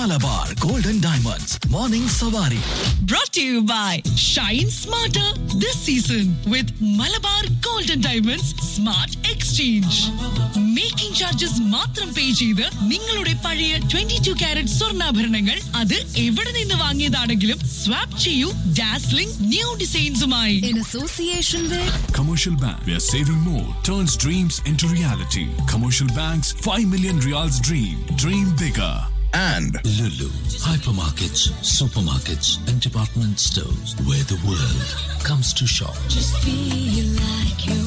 Malabar golden diamonds morning സവാരി brought to you by Shine Smarter this season with Malabar Golden Diamonds Smart Exchange. Making charges മാത്രം pay ചെയ്ത് നിങ്ങളുടെ പഴയ twenty two carrot സ്വർണ്ണാഭരണങ്ങൾ അത് എവിടെ നിന്ന് വാങ്ങിയതാണെങ്കിലും സ്വാപ്പ് ചെയ്യൂ ഡാസ്ലിംഗ് ന്യൂ ഡിസൈൻസുമായി in association with Commercial Bank, where saving more turns dreams into reality. Commercial Bank's 5 million reals dream. Dream bigger. and Lulu, hypermarkets, supermarkets, and department stores where the world comes to shop. feel like you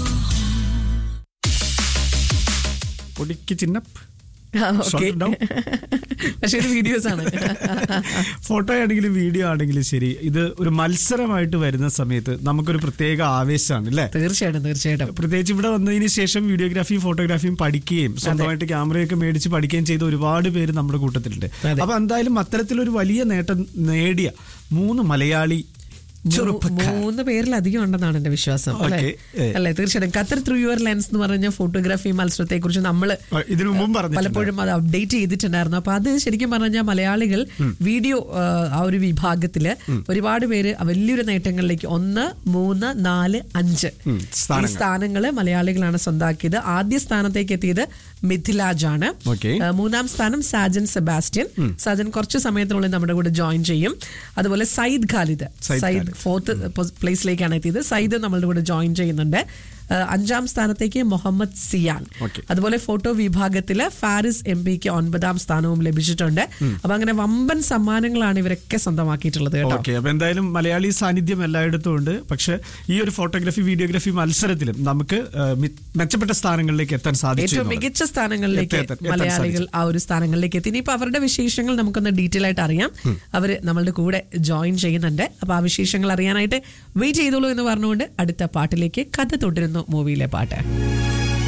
പൊടിക്ക് ചിന്നപ്പ് okay Short down. പക്ഷെ ഇത് videos ആണ് photo ആണെങ്കിലും video ആണെങ്കിലും ശരി ഇത് ഒരു മത്സരമായിട്ട് വരുന്ന സമയത്ത് നമുക്കൊരു പ്രത്യേക ആവേശമാണ് അല്ലേ തീർച്ചയായിട്ടും തീർച്ചയായിട്ടും പ്രത്യേകിച്ച് ഇവിടെ വന്നതിന് ശേഷം വീഡിയോഗ്രാഫിയും ഫോട്ടോഗ്രാഫിയും പഠിക്കുകയും സ്വന്തമായിട്ട് ക്യാമറയൊക്കെ മേടിച്ച് പഠിക്കുകയും ചെയ്ത ഒരുപാട് പേര് നമ്മുടെ കൂട്ടത്തിലുണ്ട് അതെ. അപ്പൊ എന്തായാലും അത്തരത്തിലൊരു വലിയ നേട്ടം നേടിയ മൂന്ന് മലയാളി ചെറുപ്പക്കാർ മൂന്ന് പേരിലധികം ഉണ്ടെന്നാണ് എന്റെ വിശ്വാസം അല്ലേ Okay. ഏ. അല്ലേ തീർച്ചയായിട്ടും ഖത്തർ ത്രൂ യുവർ ലെൻസ് എന്ന് പറഞ്ഞ ഫോട്ടോഗ്രാഫി മത്സരത്തെ കുറിച്ച് നമ്മൾ ആ, ഇതിനു മുമ്പും പറഞ്ഞിട്ടുണ്ട്. പലപ്പോഴും അത് അപ്ഡേറ്റ് ചെയ്തിട്ടുണ്ടായിരുന്നു അപ്പൊ അത് ശരിക്കും പറഞ്ഞാൽ മലയാളികൾ വീഡിയോ ആ, ആ ഒരു വിഭാഗത്തില് ഒരുപാട് പേര് വലിയൊരു നേട്ടങ്ങളിലേക്ക് ഒന്ന് മൂന്ന് നാല് അഞ്ച് ഉം, ഈ സ്ഥാനങ്ങൾ. സ്ഥാനങ്ങള് മലയാളികളാണ് സ്വന്താക്കിയത് ആദ്യ സ്ഥാനത്തേക്ക് എത്തിയത് മിഥിലാജ് ആണ് Okay. ആ, മൂന്നാം സ്ഥാനം സാജൻ സെബാസ്റ്റ്യൻ സാജൻ കുറച്ച് സമയത്തിനുള്ളിൽ നമ്മുടെ കൂടെ ജോയിൻ ചെയ്യും അതുപോലെ സയ്യിദ് ഖാലിദ് സയ്യിദ് സയ്യിദ് ഫോർത്ത് പ്ലേസിലേക്കാണ് എത്തിയത് സയ്യിദ് നമ്മളുടെ കൂടെ ജോയിൻ ചെയ്യുന്നുണ്ട് ആ, അഞ്ചാം സ്ഥാനത്തേക്ക് മുഹമ്മദ് സിയാൻ Okay. അതുപോലെ ഫോട്ടോ വിഭാഗത്തില് ഫാരിസ് എം പിക്ക് ഒൻപതാം സ്ഥാനവും ലഭിച്ചിട്ടുണ്ട് അപ്പൊ അങ്ങനെ വമ്പൻ സമ്മാനങ്ങളാണ് ഇവരൊക്കെ സ്വന്തമാക്കിയിട്ടുള്ളത് കേട്ടോ ഓക്കെ അപ്പൊ എന്തായാലും മലയാളി സാന്നിധ്യം എല്ലായിടത്തും ഉണ്ട് പക്ഷെ ഈ ഒരു ഫോട്ടോഗ്രാഫി വീഡിയോഗ്രാഫി മത്സരത്തിലും നമുക്ക് ആ, മി- മെച്ചപ്പെട്ട സ്ഥാനങ്ങളിലേക്ക് എത്താൻ സാധിച്ചു ഏറ്റവും എന്നുള്ളത്. മികച്ച സ്ഥാനങ്ങളിലേക്ക് എത്താൻ- എത്താൻ മലയാളികൾ സാധിച്ചു. ആ ഒരു സ്ഥാനങ്ങളിലേക്ക് എത്തി ഇനിയിപ്പോ അവരുടെ വിശേഷങ്ങൾ നമുക്കൊന്ന് ഡീറ്റെയിൽ ആയിട്ട് അറിയാം അവര് നമ്മളുടെ കൂടെ ജോയിൻ ചെയ്യുന്നുണ്ട് അപ്പൊ ആ വിശേഷങ്ങൾ അറിയാനായിട്ട് വെയിറ്റ് ചെയ്തോളൂ എന്ന് പറഞ്ഞുകൊണ്ട് അടുത്ത പാട്ടിലേക്ക് കഥ തുടരുന്നു മൂവിയിലെ പാട്ട്